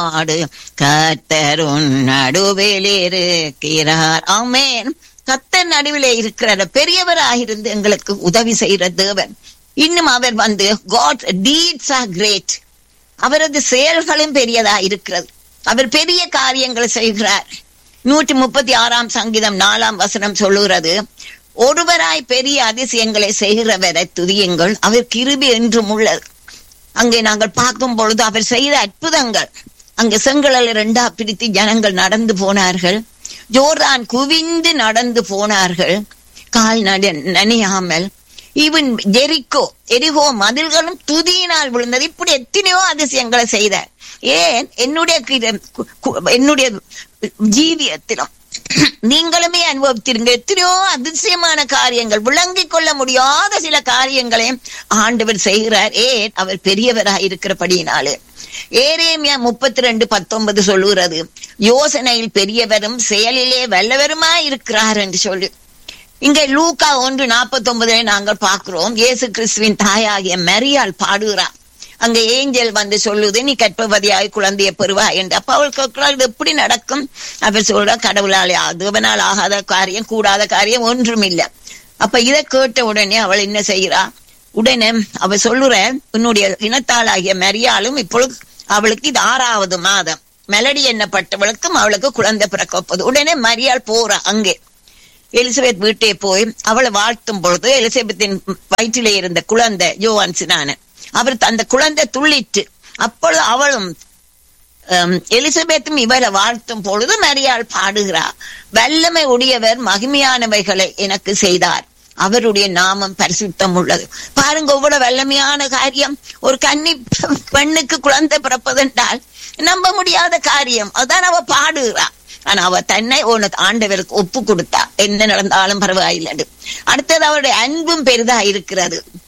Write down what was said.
நாடு கத்தருன் நடுவில் இருக்கிறார் ஆமேன் கத்தர் நடுவிலே இருக்கிற பெரியவராயிருந்து எங்களுக்கு உதவி செய்கிற தேவன் இன்னும் அவர் வந்து காட் டீட்ஸ் ஆர் கிரேட் அவரது செயல்களும் பெரியதா இருக்கிறது அவர் பெரிய காரியங்கள் செய்கிறார் நூற்றி முப்பத்தி ஆறாம் சங்கீதம் நாலாம் வசனம் சொல்லுகிறது ஒருவராய் பெரிய அதிசயங்களை செய்கிறவரை துதியுங்கள் அவர் கிருபி என்றும் உள்ளது அங்கே நாங்கள் பார்க்கும் பொழுது அவர் செய்த அற்புதங்கள் அங்கே செங்கலில் ரெண்டா பிரித்து ஜனங்கள் நடந்து போனார்கள் ஜோர்தான் குவிந்து நடந்து போனார்கள் கால் நட நனையாமல் ஈவன் ஜெரிக்கோ எரிகோ மதில்களும் துதியினால் விழுந்தது இப்படி எத்தனையோ அதிசயங்களை செய்தார் ஏன் என்னுடைய கிர- கு- கு- என்னுடைய ஜீவியத்திலும் நீங்களுமே அனுபவித்திருங்க எத்தனையோ அதிசயமான காரியங்கள் விளங்கிக் கொள்ள முடியாத சில காரியங்களையும் ஆண்டவர் செய்கிறார் ஏன் அவர் பெரியவராய் இருக்கிறபடியினாலே ஏரேமியா முப்பத்தி ரெண்டு பத்தொன்பது சொல்லுகிறது யோசனையில் பெரியவரும் செயலிலே வல்லவருமாய் இருக்கிறார் என்று சொல்லி இங்க லூக்கா ஒன்று நாற்பத்தி ஒன்பதுல நாங்கள் பார்க்கிறோம் இயேசு கிறிஸ்துவின் தாயாகிய மரியாள் பாடுகிறார் அங்க ஏஞ்சல் வந்து சொல்லுது நீ கற்பவதியாய் குழந்தைய பெறுவாய் என்று அப்ப அவள் கேட்கிறாள் இது எப்படி நடக்கும் அவர் சொல்ற கடவுளாலே தேவனால் ஆகாத காரியம் கூடாத காரியம் ஒன்றும் இல்லை அப்ப இதை கேட்ட உடனே அவள் என்ன செய்கிறா உடனே அவ சொல்லுற உன்னுடைய இனத்தாளாகிய மரியாளும் இப்பொழுது அவளுக்கு இது ஆறாவது மாதம் மெலடி எண்ணப்பட்டவளுக்கும் அவளுக்கு குழந்தை பிறக்கப்போகுது உடனே மரியாள் போறா அங்கே எலிசபெத் வீட்டே போய் அவளை வாழ்த்தும் பொழுது எலிசபெத்தின் வயிற்றிலே இருந்த குழந்தை யோவான் சினான அவர் அந்த குழந்தை துள்ளிட்டு அப்பொழுது அவளும் ஹம், எலிசபெத்தும் இவரை வாழ்த்தும் பொழுது மரியாள் பாடுகிறார் வல்லமை உடையவர் மகிமையானவைகளை எனக்கு செய்தார் அவருடைய நாமம் பரிசுத்தம் உள்ளது பாருங்க இவ்வளவு வல்லமையான காரியம் ஒரு கன்னி பெண்ணுக்கு குழந்தை பிறப்பதென்றால் நம்ப முடியாத காரியம் அதான் அவ பாடுகிறா ஆனா அவ தன்னை உனக்கு ஆண்டவருக்கு ஒப்பு கொடுத்தா என்ன நடந்தாலும் பரவாயில்லை அடுத்தது அவருடைய அன்பும் பெரிதா இருக்கிறது